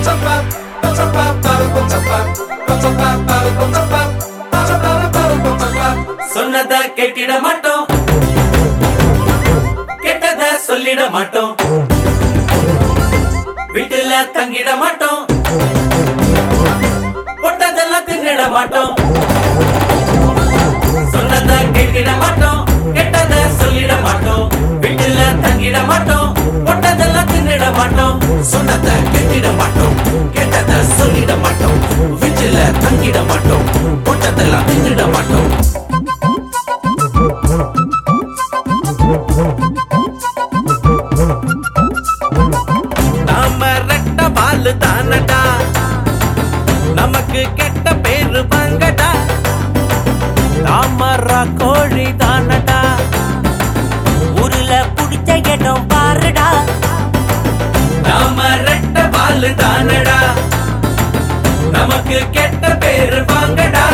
சொன்னத கேட்டிட மாட்டோம் கெட்டத சொல்லிட மாட்டோம் வீட்டுல தங்கிட மாட்டோம் பொட்டதெல்லாம் தின்னிட மாட்டோம் சொன்னத கேட்டிட மாட்டோம் கெட்டத சொல்லிட மாட்டோம் வீட்டுல தங்கிட மாட்டோம் பொட்டதெல்லாம் தின்னிட மாட்டோம் சொன்னத கேட்டிட மாட்டோம் கெட்டத சொல்லிட மாட்டோம் வீட்டுல தங்கிட மாட்டோம் பொட்டதெல்லாம் தின்னிட மாட்டோம் நாம ரெட்ட பாலு தானடா நமக்கு கெட்ட பேரு வாங்கடா தாமரா கோழி தானடா ஊருல புடிச்ச இடம் பாருடா நாம ரெட்ட பாலு தானடா நமக்கு கெட்ட பேரு வாங்கடா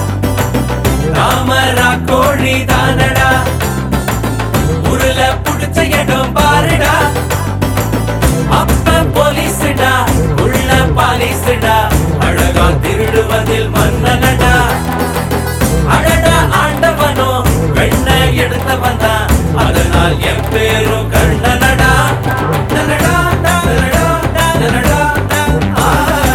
தாமரா கோழி தானடா உருள புடிச்ச இடம் பாருடா அப்ப போலீஸ்டா உள்ள பாலிஸ்டா அழகா திருடுவதில் மன்னனடா அழகா ஆண்டவனோ வெண்ண எடுத்தவன் தான் அதனால் என் பேரும் கண்ணனடா நனடா, நனடா, நனடா, ஆ.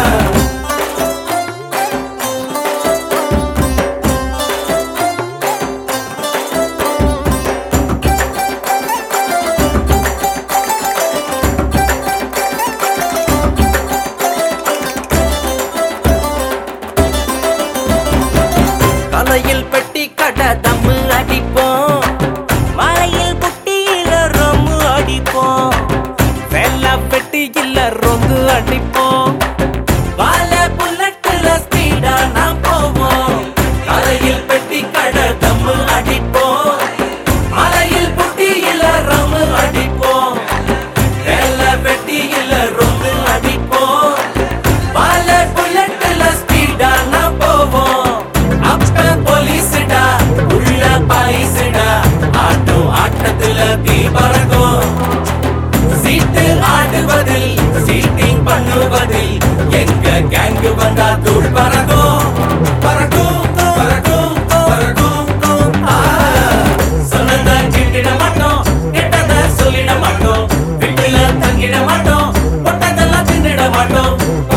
கலையில் பெட்டி கடை தம்மு அடிப்போம் மலையில் புட்டியில ரொம்பு அடிப்போம் வெள்ள பெட்டி இல்ல ரொங்கு அடிப்போம் வாழ புல்லட்டுல ஸ்பீடா நாம் போவோம் கலையில் பெட்டி கடை தம்மு அடிப்போம் மலையில் புட்டி இல்ல ரம்மு அடிப்போம் வெள்ள பெட்டி இல்ல ரொங்கு அடிப்போம் வாழ புல்லட்டுல ஸ்பீடா நாம் போவோம் அப்ப போலீஸ்டா உள்ள பாலிஸ்டா ஆட்டம் ஆட்டத்துல தீ பறக்கும் சீட்டு ஆடுவதில் சீட்டிங் பண்ணுவதில் எங்க கேங்கு வந்தா தூள் பறக்கும் பறக்கும் பறக்கும் பறக்கும் ஆ. சொன்னத கேட்டிட மாட்டோம் கெட்டத சொல்லிட மாட்டோம் வீட்டுல தங்கிட மாட்டோம் பொட்டதெல்லாம் தின்னிட மாட்டோம்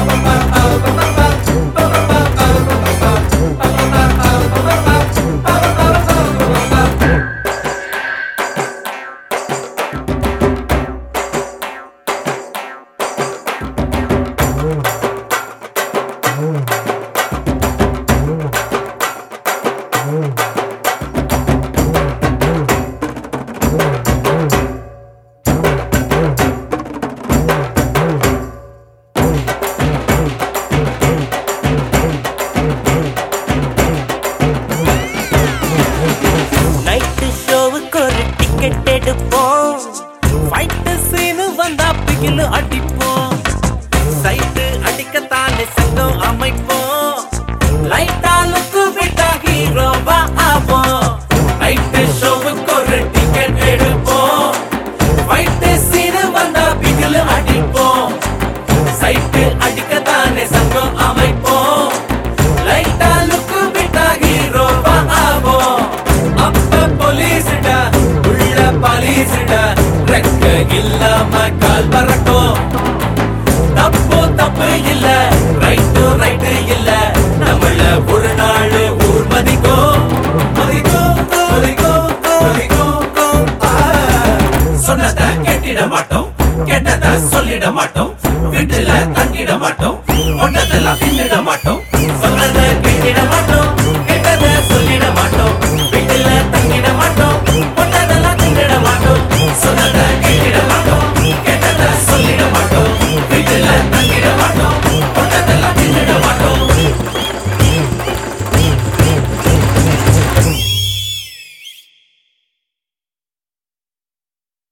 நைட்டு ஷோவுக்கு ஒரு டிக்கெட் எடுப்போம் ஃபைட்டு சீனு வந்தா பிகிலு அடிப்போம் சைட்டு அடிக்கத்தானே சங்கம் அமைப்போம் லைட்டாலுக்கு விட்டா ஹீரோவா ஆவோம் நைட்டு ஷோவுக்கு ஒரு டிக்கெட் எடுப்போம் ஃபைட்டு சீனு வந்தா பிகிலு அடிப்போம் சைட்டு அடிக்கத்தானே சங்கம் அமைப்போம் லைட்டாலுக்கு விட்டா ஹீரோவா ஆவோம் அப்ப போலீஸ்டா உள்ள பாலிஸ்டா ரெக்க இல்லாம கால் பறக்கும் தப்பு தப்பு இல்ல ரைட்டு ரைட்டு இல்ல நம்மள ஒரு நாள் ஊர் மதிக்கும் மதிக்கும் மதிக்கும் மதிக்கும் ஆ. சொன்னத கேட்டிட மாட்டோம் கெட்டத சொல்லிட மாட்டோம் வீட்டுல தங்கிட மாட்டோம் ஒன்னதெல்லாம் தின்னிட மாட்டோம் சொன்னத கேட்டிட மாட்டோம்